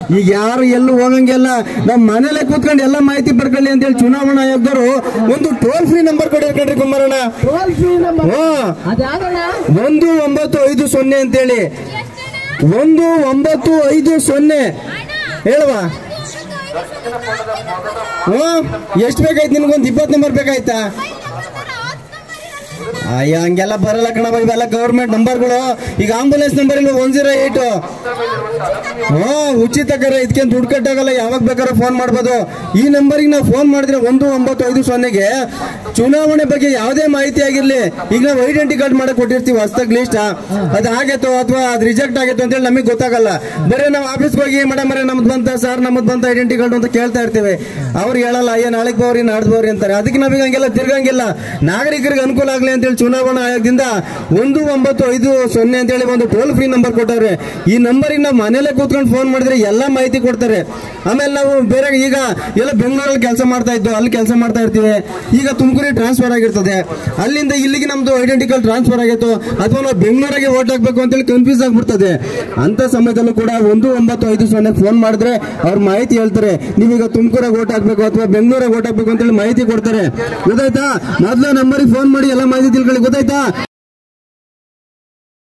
ಈಗ ಯಾರು ಎಲ್ಲೂ ಹೋಗಂಗಿಲ್ಲ ನಮ್ಮ ಮನೇಲೆ ಕೂತ್ಕೊಂಡು ಎಲ್ಲ ಮಾಹಿತಿ ಪಡ್ಕೊಳ್ಳಿ ಅಂತೇಳಿ ಚುನಾವಣಾ ಆಯೋಗದವರು ಒಂದು ಟೋಲ್ ಫ್ರೀ ನಂಬರ್ ಕೊಡಿರ್ಕೊಂಡ್ರಿ ಕುಮಾರಣ್ಣ ಟೋಲ್ ಫ್ರೀ ನಂಬರ್ ಹ್ಮ್ ಅದ್ಯಾವ್ದಣ್ಣ ಒಂದು ಒಂಬತ್ತು ಐದು ಸೊನ್ನೆ ಅಂತೇಳಿ ಒಂದು ಒಂಬತ್ತು ಐದು ಸೊನ್ನೆ ಹೇಳುವ ಹ್ಮ್ ಎಷ್ಟು ಬೇಕಾಯ್ತು ನಿನ್ಗೊಂದು ಇಪ್ಪತ್ತು ನಂಬರ್ ಬೇಕಾಯ್ತಾ ಅಯ್ಯ ಹಂಗೆಲ್ಲ ಬರಲ್ಲ ಕಣವ ಇವೆಲ್ಲ ಗೌರ್ಮೆಂಟ್ ನಂಬರ್ಗಳು ಈಗ ಆಂಬುಲೆನ್ಸ್ ನಂಬರ್ ಇಲ್ಲ ಒನ್ ಜೀರೋ ಏಟ್ ಹಾ ಉಚಿತ ಕರೆ ಇದಕ್ಕೆ ದುಡ್ಡು ಕಟ್ಟಾಗಲ್ಲ ಯಾವಾಗ ಬೇಕಾದ್ರೂ ಫೋನ್ ಮಾಡ್ಬೋದು ಈ ನಂಬರಿಗೆ ನಾವು ಫೋನ್ ಮಾಡಿದ್ರೆ ಒಂದು ಒಂಬತ್ತು ಐದು ಸೊನ್ನೆಗೆ ಚುನಾವಣೆ ಬಗ್ಗೆ ಯಾವುದೇ ಮಾಹಿತಿ ಆಗಿರ್ಲಿ ಈಗ ನಾವು ಐಡೆಂಟಿ ಕಾರ್ಡ್ ಮಾಡಕ್ ಕೊಟ್ಟಿರ್ತೀವಿ ಹೊಸ್ದಾಗ್ ಲಿಸ್ಟ್ ಅದು ಆಗೈತೋ ಅಥವಾ ಅದು ರಿಜೆಕ್ಟ್ ಆಗೈತೋ ಅಂತೇಳಿ ನಮಗೆ ಗೊತ್ತಾಗಲ್ಲ ಬರೀ ನಾವು ಆಫೀಸ್ಗೆ ಹೋಗಿ ಮೇಡಮ್ ಅರೆ ನಮ್ದು ಬಂತ ಸರ್ ನಮ್ದು ಬಂತ ಐಡೆಂಟಿ ಕಾರ್ಡ್ ಅಂತ ಕೇಳ್ತಾ ಇರ್ತೀವಿ ಅವ್ರು ಹೇಳಲ್ಲ ಅಯ್ಯ ನಾಳೆಗೆ ಬವ್ರಿ ನಾಡ್ದು ಬವ್ರಿ ಅಂತಾರೆ ಅದಕ್ಕೆ ನಮಗೆ ಹಂಗೆಲ್ಲ ತಿರ್ಗಂಗಿಲ್ಲ ನಾಗರಿಕರಿಗೆ ಅನುಕೂಲ ಆಗಲಿ ಅಂತೇಳಿ ಚುನಾವಣಾ ಆಯೋಗದಿಂದ ಒಂದು ಒಂಬತ್ತು ಐದು ಸೊನ್ನೆ ಅಂತೇಳಿ ಒಂದು ಟೋಲ್ ಫ್ರೀ ನಂಬರ್ ಕೊಟ್ಟವ್ರೆ ಈ ನಂಬರಿಗೆ ನಾವು ಮನೇಲೆ ಕೂತ್ಕೊಂಡು ಫೋನ್ ಮಾಡಿದ್ರೆ ಎಲ್ಲ ಮಾಹಿತಿ ಕೊಡ್ತಾರೆ ಆಮೇಲೆ ನಾವು ಬೇರೆ ಈಗ ಎಲ್ಲ ಬೆಂಗಳೂರಲ್ಲಿ ಕೆಲಸ ಮಾಡ್ತಾ ಇದ್ದು ಅಲ್ಲಿ ಕೆಲಸ ಮಾಡ್ತಾ ಇರ್ತೀವಿ ಈಗ ತುಮಕೂರಿಗೆ ಟ್ರಾನ್ಸ್ಫರ್ ಆಗಿರ್ತದೆ ಅಲ್ಲಿಂದ ಇಲ್ಲಿಗೆ ನಮ್ದು ಐಡೆಂಟಿ ಕಾರ್ಡ್ ಟ್ರಾನ್ಸ್ಫರ್ ಆಗಿತ್ತು ಅಥವಾ ನಾವು ಬೆಂಗಳೂರಿಗೆ ಓಟ್ ಹಾಕ್ಬೇಕು ಅಂತೇಳಿ ಕನ್ಫ್ಯೂಸ್ ಆಗ್ಬಿಡ್ತದೆ ಅಂತ ಸಮಯದಲ್ಲೂ ಕೂಡ ಒಂದು ಒಂಬತ್ತು ಐದು ಸೊನ್ನೆ ಫೋನ್ ಮಾಡಿದ್ರೆ ಅವ್ರ ಮಾಹಿತಿ ಹೇಳ್ತಾರೆ ನೀವೀಗ ತುಮಕೂರಾಗ ಓಟ್ ಹಾಕ್ಬೇಕು ಅಥವಾ ಬೆಂಗಳೂರಾಗ ಓಟ್ ಹಾಕ್ಬೇಕು ಅಂತೇಳಿ ಮಾಹಿತಿ ಕೊಡ್ತಾರೆ ಗೊತ್ತಾಯ್ತಾ ಮೊದಲು ನಂಬರಿಗೆ ಫೋನ್ ಮಾಡಿ ಎಲ್ಲ ಮಾಹಿತಿ ತಿಳ್ಕೊಳ್ಳಿ ಗೊತ್ತಾಯ್ತಾ